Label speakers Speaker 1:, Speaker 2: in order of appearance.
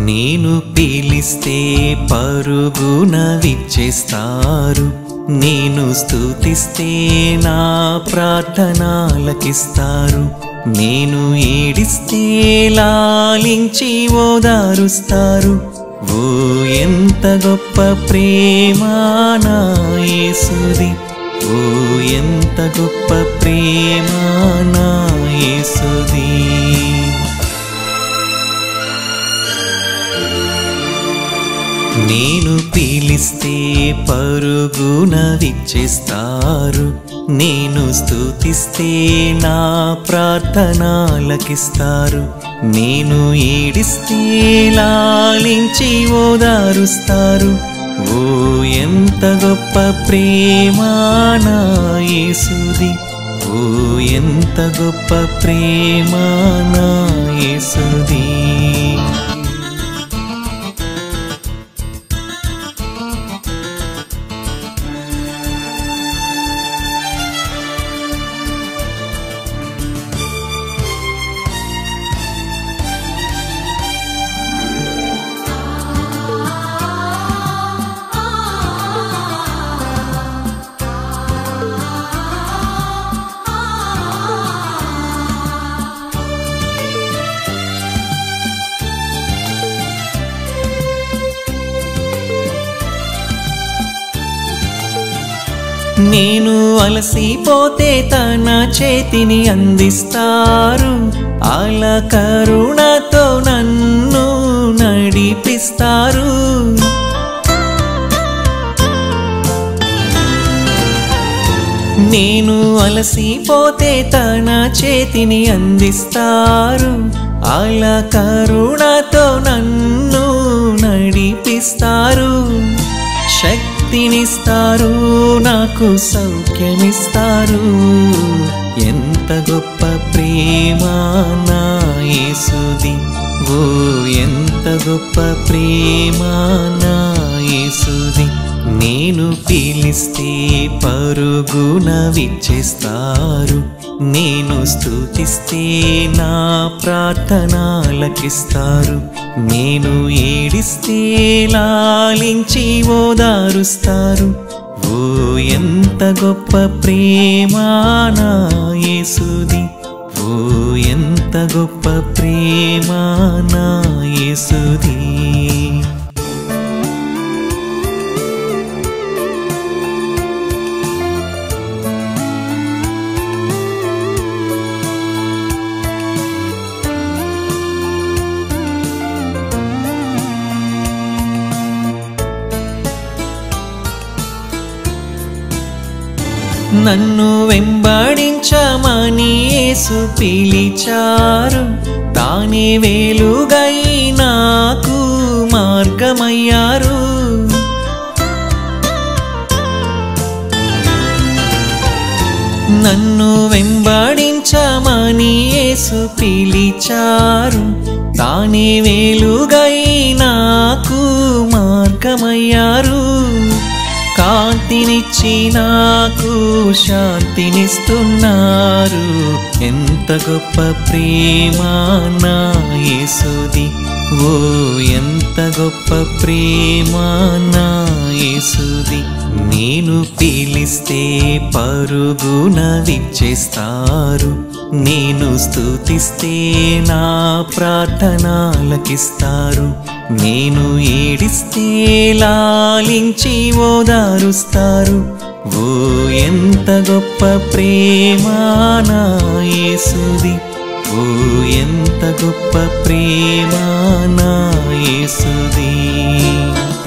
Speaker 1: నేను పిలిస్తే పరుగున విచ్చేస్తారు నేను స్తుతిస్తే నా ప్రార్థనాలకిస్తారు నేను ఏడిస్తే లాలించి ఓదారుస్తారు ఓ ఎంత గొప్ప ప్రేమ నా యేసుది ఓ ఎంత గొప్ప ప్రేమ నా యేసుది నేను పిలిస్తే పరుగున విచ్చేస్తారు నేను స్తుతిస్తే నా ప్రార్థనాలకిస్తారు నేను ఏడిస్తే లాలించి ఓదారుస్తారు ఓ ఎంత గొప్ప ప్రేమ నా యేసుది ఓ ఎంత గొప్ప ప్రేమ నా యేసుది నేను అలసిపోతే తన చేతిని అందిస్తారు అల కరుణతో నన్ను నడిపిస్తారు నేను అలసిపోతే తన చేతిని అందిస్తారు అల కరుణతో నన్ను నడిపిస్తారు శక్తినిస్తారు నాకు సౌఖ్యమిస్తారు ఎంత గొప్ప ప్రేమ నా యేసుది ఓ ఎంత గొప్ప ప్రేమ నా యేసుది నేను పిలిస్తే పరుగున విచ్చేస్తారు నేను స్తుతిస్తే నా ప్రార్థనాలకిస్తారు నేను ఏడిస్తే లాలించి ఓదారుస్తారు ఓ ఎంత గొప్ప ప్రేమ నా యేసుది ఓ ఎంత గొప్ప ప్రేమ నా యేసుది నన్ను వెంబడించమని యేసు పిలిచారు తానే వేలుగై నాకు మార్గమయ్యారు నన్ను వెంబడించమని యేసు పిలిచారు తానే వేలుగై నాకు మార్గమయ్యారు కాంతినిచ్చి నాకు శాంతినిస్తున్నారు ఎంత గొప్ప ప్రేమ నా యేసుది ఓ ఎంత గొప్ప ప్రేమ నా యేసుది నేను పిలిస్తే పరుగున విచ్చేస్తారు నేను స్తుతిస్తే నా ప్రార్థనాలకిస్తారు నేను ఏడిస్తే లాలించి ఓదారుస్తారు ఓ ఎంత గొప్ప ప్రేమ నా యేసుది ఓ ఎంత గొప్ప ప్రేమ నా యేసుది